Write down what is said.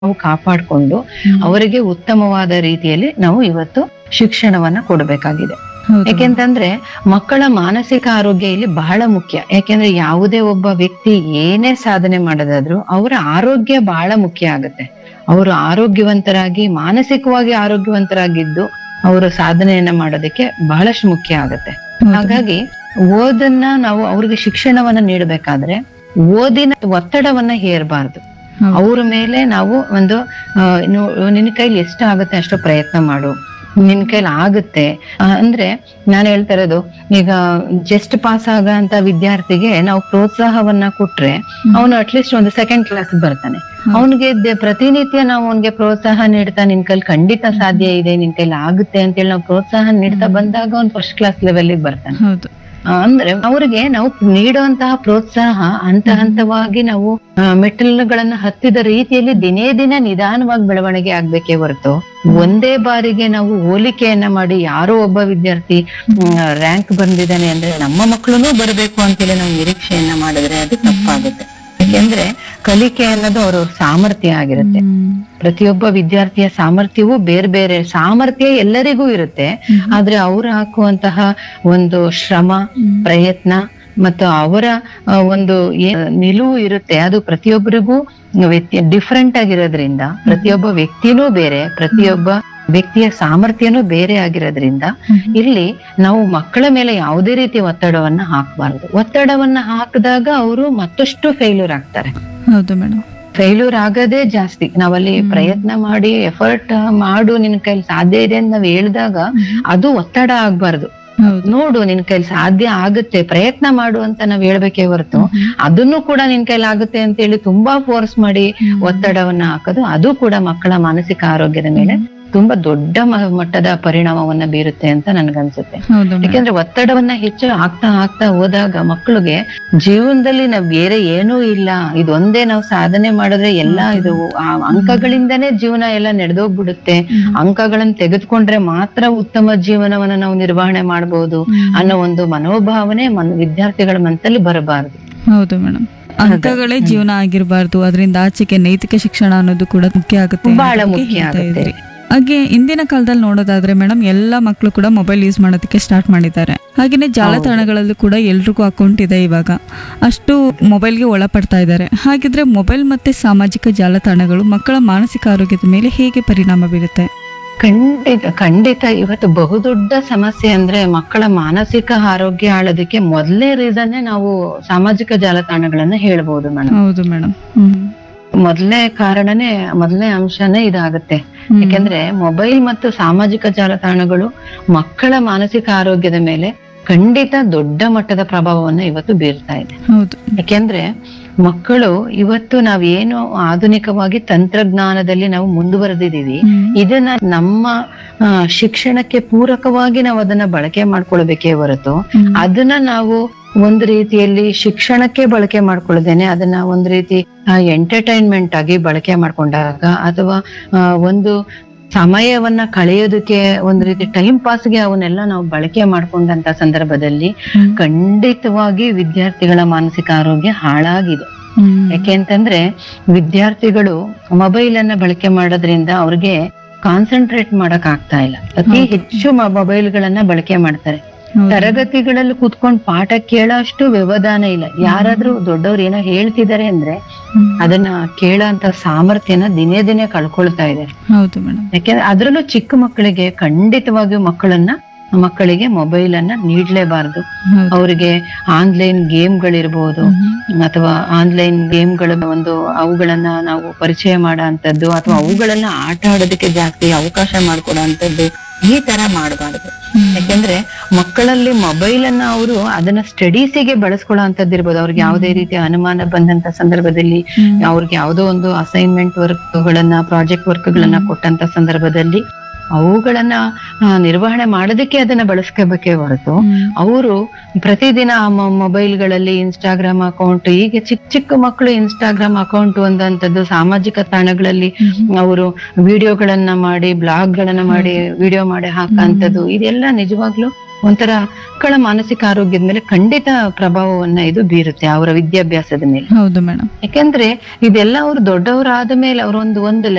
ನಾವು ಕಾಪಾಡಿಕೊಂಡು ಅವರಿಗೆ ಉತ್ತಮವಾದ ರೀತಿಯಲ್ಲಿ ನಾವು ಇವತ್ತು ಶಿಕ್ಷಣವನ್ನ ಕೊಡಬೇಕಾಗಿದೆ ಹೌದು ಯಾಕೆಂತಂದ್ರೆ ಮಕ್ಕಳ ಮಾನಸಿಕ ಆರೋಗ್ಯ ಇಲ್ಲಿ ಬಹಳ ಮುಖ್ಯ ಯಾಕೆಂದ್ರೆ ಯಾವುದೇ ಒಬ್ಬ ವ್ಯಕ್ತಿ ಏನೇ ಸಾಧನೆ ಮಾಡೋದಾದ್ರೂ ಅವರ ಆರೋಗ್ಯ ಬಹಳ ಮುಖ್ಯ ಆಗುತ್ತೆ ಅವರು ಆರೋಗ್ಯವಂತರಾಗಿ ಮಾನಸಿಕವಾಗಿ ಆರೋಗ್ಯವಂತರಾಗಿದ್ದು ಅವರು ಸಾಧನೆಯನ್ನ ಮಾಡೋದಕ್ಕೆ ಬಹಳಷ್ಟು ಮುಖ್ಯ ಆಗುತ್ತೆ ಹೌದು. ಹಾಗಾಗಿ ಓದನ್ನ ನಾವು ಅವ್ರಿಗೆ ಶಿಕ್ಷಣವನ್ನ ನೀಡಬೇಕಾದ್ರೆ ಓದಿನ ಒತ್ತಡವನ್ನ ಹೇರಬಾರ್ದು ಹೌದು. ಅವ್ರ ಮೇಲೆ ನಾವು ಒಂದು ಆ, ನೋ- ನಿನ್ನ ಕೈಲಿ ಎಷ್ಟು ಆಗುತ್ತೆ ಅಷ್ಟು ಪ್ರಯತ್ನ ಮಾಡು ನಿನ್ ಕೈಲಿ ಆಗುತ್ತೆ ಆ, ಅಂದ್ರೆ ನಾನು ಹೇಳ್ತಾ ಇರೋದು ಈಗ ಜಸ್ಟ್ ಪಾಸ್ ಆಗಂತ ವಿದ್ಯಾರ್ಥಿಗೆ ನಾವು ಪ್ರೋತ್ಸಾಹವನ್ನ ಕೊಟ್ರೆ ಅವನು ಅಟ್ಲೀಸ್ಟ್ ಒಂದು ಸೆಕೆಂಡ್ ಕ್ಲಾಸ್ ಬರ್ತಾನೆ ಅವನಿಗೆ ಪ್ರತಿನಿತ್ಯ ನಾವು ಅವನಿಗೆ ಪ್ರೋತ್ಸಾಹ ನೀಡ್ತಾ ನಿನ್ ಕೈಲಿ ಖಂಡಿತ ಸಾಧ್ಯ ಇದೆ ನಿನ್ ಕೈಲಿ ಆಗುತ್ತೆ ಅಂತೇಳಿ ನಾವು ಪ್ರೋತ್ಸಾಹ ನೀಡ್ತಾ ಬಂದಾಗ ಅವ್ನು ಫಸ್ಟ್ ಕ್ಲಾಸ್ ಲೆವೆಲ್ ಬರ್ತಾನೆ ಹೌದು ಆ, ಅಂದ್ರೆ ಅವ್ರಿಗೆ ನಾವು ನೀಡುವಂತಹ ಪ್ರೋತ್ಸಾಹ ಹಂತ ಹಂತವಾಗಿ ನಾವು ಆ, ಮೆಟ್ಟಿಲುಗಳನ್ನ ಹತ್ತಿದ ರೀತಿಯಲ್ಲಿ ದಿನೇ ದಿನ ನಿಧಾನವಾಗಿ ಬೆಳವಣಿಗೆ ಆಗ್ಬೇಕೇ ಹೊರತು ಒಂದೇ ಬಾರಿಗೆ ನಾವು ಹೋಲಿಕೆಯನ್ನ ಮಾಡಿ ಯಾರೋ ಒಬ್ಬ ವಿದ್ಯಾರ್ಥಿ ರ್ಯಾಂಕ್ ಬಂದಿದ್ದಾನೆ ಅಂದ್ರೆ ನಮ್ಮ ಮಕ್ಕಳು ಬರಬೇಕು ಅಂತೇಳಿ ನಾವು ನಿರೀಕ್ಷೆಯನ್ನ ಮಾಡಿದ್ರೆ ಅದು ತಪ್ಪಾಗುತ್ತೆ ಯಾಕೆಂದ್ರೆ ಕಲಿಕೆ ಅನ್ನೋದು ಅವ್ರ ಸಾಮರ್ಥ್ಯ ಆಗಿರುತ್ತೆ ಹ್ಮ್. ಪ್ರತಿಯೊಬ್ಬ ವಿದ್ಯಾರ್ಥಿಯ ಸಾಮರ್ಥ್ಯವೂ ಬೇರೆ ಬೇರೆ ಸಾಮರ್ಥ್ಯ ಎಲ್ಲರಿಗೂ ಇರುತ್ತೆ ಆದ್ರೆ ಅವ್ರು ಹಾಕುವಂತಹ ಒಂದು ಶ್ರಮ ಪ್ರಯತ್ನ ಮತ್ತು ಅವರ ಆ, ಒಂದು ಏನ್ ನಿಲುವು ಇರುತ್ತೆ ಅದು ಪ್ರತಿಯೊಬ್ಬರಿಗೂ ವ್ಯಕ್ತಿ ಡಿಫ್ರೆಂಟ್ ಆಗಿರೋದ್ರಿಂದ ಪ್ರತಿಯೊಬ್ಬ ವ್ಯಕ್ತಿನೂ ಬೇರೆ ಪ್ರತಿಯೊಬ್ಬ ವ್ಯಕ್ತಿಯ ಸಾಮರ್ಥ್ಯನೂ ಬೇರೆ ಆಗಿರೋದ್ರಿಂದ ಇಲ್ಲಿ ನಾವು ಮಕ್ಕಳ ಮೇಲೆ ಯಾವುದೇ ರೀತಿಯ ಒತ್ತಡವನ್ನ ಹಾಕಬಾರದು ಒತ್ತಡವನ್ನ ಹಾಕಿದಾಗ ಅವರು ಮತ್ತಷ್ಟು ಫೇಲ್ಯೂರ್ ಆಗ್ತಾರೆ ಹೌದು ಮೇಡಮ್ ಫೇಲ್ಯೂರ್ ಆಗದೇ ಜಾಸ್ತಿ ನಾವಲ್ಲಿ ಪ್ರಯತ್ನ ಮಾಡಿ ಎಫರ್ಟ್ ಮಾಡು ನಿನ್ ಕೈಲಿ ಸಾಧ್ಯ ಇದೆ ಅಂತ ನಾವ್ ಹೇಳಿದಾಗ ಅದು ಒತ್ತಡ ಆಗ್ಬಾರ್ದು ಹೌದು ನೋಡು ನಿನ್ ಕೈಲಿ ಸಾಧ್ಯ ಆಗುತ್ತೆ ಪ್ರಯತ್ನ ಮಾಡು ಅಂತ ನಾವ್ ಹೇಳ್ಬೇಕೇ ಹೊರತು ಅದನ್ನು ಕೂಡ ನಿನ್ ಕೈಲಿ ಆಗುತ್ತೆ ಅಂತ ಹೇಳಿ ತುಂಬಾ ಫೋರ್ಸ್ ಮಾಡಿ ಒತ್ತಡವನ್ನ ಹಾಕೋದು ಅದು ಕೂಡ ಮಕ್ಕಳ ಮಾನಸಿಕ ಆರೋಗ್ಯದ ಮೇಲೆ ತುಂಬಾ ದೊಡ್ಡ ಮ- ಮಟ್ಟದ ಪರಿಣಾಮವನ್ನ ಬೀರುತ್ತೆ ಅಂತ ನನ್ಗನ್ಸುತ್ತೆ ಹೌದು ಮೇಡಮ್ ಯಾಕೆಂದ್ರೆ ಒತ್ತಡವನ್ನ ಹೆಚ್ಚು ಆಗ್ತಾ ಆಗ್ತಾ ಹೋದಾಗ ಮಕ್ಕಳಿಗೆ ಜೀವನದಲ್ಲಿ ನಾವ್ ಬೇರೆ ಏನೂ ಇಲ್ಲ ಇದೊಂದೇ ನಾವು ಸಾಧನೆ ಮಾಡಿದ್ರೆ ಎಲ್ಲಾ ಇದು ಆ ಅಂಕಗಳಿಂದನೇ ಜೀವನ ಎಲ್ಲ ನಡೆದೋಗ್ಬಿಡುತ್ತೆ ಅಂಕಗಳನ್ನ ತೆಗೆದುಕೊಂಡ್ರೆ ಮಾತ್ರ ಉತ್ತಮ ಜೀವನವನ್ನ ನಾವು ನಿರ್ವಹಣೆ ಮಾಡಬಹುದು ಅನ್ನೋ ಒಂದು ಮನೋಭಾವನೆ ಮನ್ ವಿದ್ಯಾರ್ಥಿಗಳ ಮನಸ್ಸಲ್ಲಿ ಬರಬಾರದು ಹೌದು ಮೇಡಮ್ ಅಂಕಗಳೇ ಜೀವನ ಆಗಿರಬಾರ್ದು ಅದರಿಂದ ಆಚೆಗೆ ನೈತಿಕ ಶಿಕ್ಷಣ ಅನ್ನೋದು ಕೂಡ ಮುಖ್ಯ ಆಗುತ್ತೆ ಬಹಳ ಅನ್ನೋದಕ್ಕೆ ಮುಖ್ಯ ಹೇಳ್ತಾ ಆಗುತ್ತೆ. ಇದ್ರಿ. ಹಾಗೆ ಇಂದಿನ ಕಾಲದಲ್ಲಿ ನೋಡೋದಾದ್ರೆ ಮೇಡಮ್ ಎಲ್ಲ ಮಕ್ಕಳು ಕೂಡ ಮೊಬೈಲ್ ಯೂಸ್ ಮಾಡೋದಕ್ಕೆ ಸ್ಟಾರ್ಟ್ ಮಾಡಿದ್ದಾರೆ ಹಾಗೇನೆ ಜಾಲತಾಣಗಳಲ್ಲೂ ಕೂಡ ಎಲ್ರಿಗೂ ಅಕೌಂಟ್ ಇದೆ ಇವಾಗ ಅಷ್ಟು ಮೊಬೈಲ್ಗೆ ಒಳಪಡ್ತಾ ಇದ್ದಾರೆ ಹಾಗಿದ್ರೆ ಮೊಬೈಲ್ ಮತ್ತೆ ಸಾಮಾಜಿಕ ಜಾಲತಾಣಗಳು ಮಕ್ಕಳ ಮಾನಸಿಕ ಆರೋಗ್ಯದ ಮೇಲೆ ಹೇಗೆ ಪರಿಣಾಮ ಬೀರುತ್ತೆ ಖಂಡಿತ ಖಂಡಿತ ಇವತ್ತು ಬಹುದೊಡ್ಡ ಸಮಸ್ಯೆ ಅಂದ್ರೆ ಮಕ್ಕಳ ಮಾನಸಿಕ ಆರೋಗ್ಯ ಹಾಳೋದಕ್ಕೆ ಮೊದಲನೇ ರೀಸನ್ನೇ ನಾವು ಸಾಮಾಜಿಕ ಜಾಲತಾಣಗಳನ್ನ ಹೇಳ್ಬೋದು ಮೇಡಮ್ ಹೌದು ಮೇಡಮ್ ಹ್ಮ್ ಮೊದಲನೇ ಕಾರಣನೇ ಮೊದಲನೇ ಅಂಶನೇ ಇದಾಗುತ್ತೆ ಹ್ಮ್. ಯಾಕೆಂದ್ರೆ ಮೊಬೈಲ್ ಮತ್ತು ಸಾಮಾಜಿಕ ಜಾಲತಾಣಗಳು ಮಕ್ಕಳ ಮಾನಸಿಕ ಆರೋಗ್ಯದ ಮೇಲೆ ಖಂಡಿತ ದೊಡ್ಡ ಮಟ್ಟದ ಪ್ರಭಾವವನ್ನು ಇವತ್ತು ಬೀರ್ತಾ ಇದೆ ಹೌದು ಯಾಕೆಂದ್ರೆ ಮಕ್ಕಳು ಇವತ್ತು ನಾವೇನು ಆಧುನಿಕವಾಗಿ ತಂತ್ರಜ್ಞಾನದಲ್ಲಿ ನಾವು ಮುಂದುವರೆದಿದ್ದೀವಿ ಹ್ಮ್. ಇದನ್ನ ನಮ್ಮ ಆ, ಶಿಕ್ಷಣಕ್ಕೆ ಪೂರಕವಾಗಿ ನಾವು ಅದನ್ನ ಬಳಕೆ ಮಾಡ್ಕೊಳ್ಬೇಕೇ ಹೊರತು ಹ್ಮ್. ಅದನ್ನ ನಾವು ಒಂದು ರೀತಿಯಲ್ಲಿ ಶಿಕ್ಷಣಕ್ಕೆ ಬಳಕೆ ಮಾಡ್ಕೊಳ್ಳದೇನೆ ಅದನ್ನ ಒಂದು ರೀತಿ ಎಂಟರ್ಟೈನ್ಮೆಂಟ್ ಆಗಿ ಬಳಕೆ ಮಾಡ್ಕೊಂಡಾಗ ಅಥವಾ ಆ, ಒಂದು ಸಮಯವನ್ನ ಕಳೆಯೋದಕ್ಕೆ ಒಂದು ರೀತಿ ಟೈಮ್ ಪಾಸ್ಗೆ ಅವನ್ನೆಲ್ಲ ನಾವು ಬಳಕೆ ಮಾಡ್ಕೊಂಡಂತ ಸಂದರ್ಭದಲ್ಲಿ ಹ್ಮ್. ಖಂಡಿತವಾಗಿ ವಿದ್ಯಾರ್ಥಿಗಳ ಮಾನಸಿಕ ಆರೋಗ್ಯ ಹಾಳಾಗಿದೆ ಹ್ಮ್. ಯಾಕೆ ಅಂತಂದ್ರೆ ವಿದ್ಯಾರ್ಥಿಗಳು ಮೊಬೈಲ್ ಅನ್ನ ಬಳಕೆ ಮಾಡೋದ್ರಿಂದ ಅವ್ರಿಗೆ ಕಾನ್ಸಂಟ್ರೇಟ್ ಮಾಡಕ್ ಆಗ್ತಾ ಇಲ್ಲ ಅತಿ ಹೆಚ್ಚು ಮೊಬೈಲ್ ಗಳನ್ನ ಬಳಕೆ ಮಾಡ್ತಾರೆ ಹೌದು. ತರಗತಿಗಳಲ್ಲಿ ಕೂತ್ಕೊಂಡ್ ಪಾಠ ಕೇಳೋ ಅಷ್ಟು ವ್ಯವಧಾನ ಇಲ್ಲ ಯಾರಾದ್ರೂ ದೊಡ್ಡವ್ರು ಏನೋ ಹೇಳ್ತಿದ್ದಾರೆ ಅಂದ್ರೆ ಹ್ಮ್. ಅದನ್ನ ಕೇಳೋ ಅಂತ ಸಾಮರ್ಥ್ಯನ ದಿನೇ ದಿನೇ ಕಳ್ಕೊಳ್ತಾ ಇದ್ದಾರೆ ಹೌದು ಮೇಡಮ್ ಯಾಕೆಂದ್ರೆ ಅದ್ರಲ್ಲೂ ಚಿಕ್ಕ ಮಕ್ಕಳಿಗೆ ಖಂಡಿತವಾಗಿಯೂ ಮಕ್ಕಳನ್ನ ಮಕ್ಕಳಿಗೆ ಮೊಬೈಲ್ ಅನ್ನ ನೀಡ್ಲೇಬಾರದು ಹೌದು ಅವರಿಗೆ ಆನ್ಲೈನ್ ಗೇಮ್ಗಳಿರ್ಬೋದು ಹ್ಮ್. ಅಥವಾ ಆನ್ಲೈನ್ ಗೇಮ್ಗಳ ಒಂದು ಅವುಗಳನ್ನ ನಾವು ಪರಿಚಯ ಮಾಡೋ ಅಂತದ್ದು ಅಥವಾ ಅವುಗಳನ್ನ ಆಟ ಆಡೋದಕ್ಕೆ ಜಾಸ್ತಿ ಅವಕಾಶ ಮಾಡ್ಕೊಡೋ ಅಂತದ್ದು ಈ ತರ ಮಾಡಬಾರದು ಹ್ಮ್. ಯಾಕೆಂದ್ರೆ ಮಕ್ಕಳಲ್ಲಿ ಮೊಬೈಲ್ ಅನ್ನ ಅವರು ಅದನ್ನ ಸ್ಟಡೀಸಿಗೆ ಬಳಸ್ಕೊಳ್ಳೋ ಅಂತದ್ದು ಇರ್ಬೋದು ಅವ್ರಿಗೆ ಯಾವುದೇ ರೀತಿಯ ಅನುಮಾನ ಬಂದಂತ ಸಂದರ್ಭದಲ್ಲಿ ಹ್ಮ್. ಅವ್ರಿಗೆ ಯಾವುದೋ ಒಂದು ಅಸೈನ್ಮೆಂಟ್ ವರ್ಕ್ ಗಳನ್ನ ಪ್ರಾಜೆಕ್ಟ್ ವರ್ಕ್ ಗಳನ್ನ ಕೊಟ್ಟಂತ ಸಂದರ್ಭದಲ್ಲಿ ಅವುಗಳನ್ನ ಆ, ನಿರ್ವಹಣೆ ಮಾಡೋದಕ್ಕೆ ಅದನ್ನ ಬಳಸ್ಕೋಬೇಕೇ ಹೊರತು ಹ್ಮ್. ಅವರು ಪ್ರತಿದಿನ ಆ ಮೊ- ಮೊಬೈಲ್ಗಳಲ್ಲಿ ಇನ್ಸ್ಟಾಗ್ರಾಮ್ ಅಕೌಂಟ್ ಈಗ ಚಿಕ್ಕ ಚಿಕ್ಕ ಮಕ್ಕಳು ಇನ್ಸ್ಟಾಗ್ರಾಮ್ ಅಕೌಂಟ್ ಒಂದಂತದ್ದು ಸಾಮಾಜಿಕ ತಾಣಗಳಲ್ಲಿ ಅವರು ವಿಡಿಯೋಗಳನ್ನ ಮಾಡಿ ಬ್ಲಾಗ್ ಗಳನ್ನ ಮಾಡಿ ವಿಡಿಯೋ ಮಾಡಿ ಹಾಕಂತದ್ದು ಇದೆಲ್ಲ ನಿಜವಾಗ್ಲೂ ಒಂಥರ ಮಕ್ಕಳ ಮಾನಸಿಕ ಆರೋಗ್ಯದ ಮೇಲೆ ಖಂಡಿತ ಪ್ರಭಾವವನ್ನ ಇದು ಬೀರುತ್ತೆ ಅವರ ವಿದ್ಯಾಭ್ಯಾಸದ ಮೇಲೆ ಹೌದು ಮೇಡಮ್ ಯಾಕೆಂದ್ರೆ ಇದೆಲ್ಲ ಅವ್ರು ದೊಡ್ಡವರಾದ ಮೇಲೆ ಅವ್ರೊಂದು ಒಂದು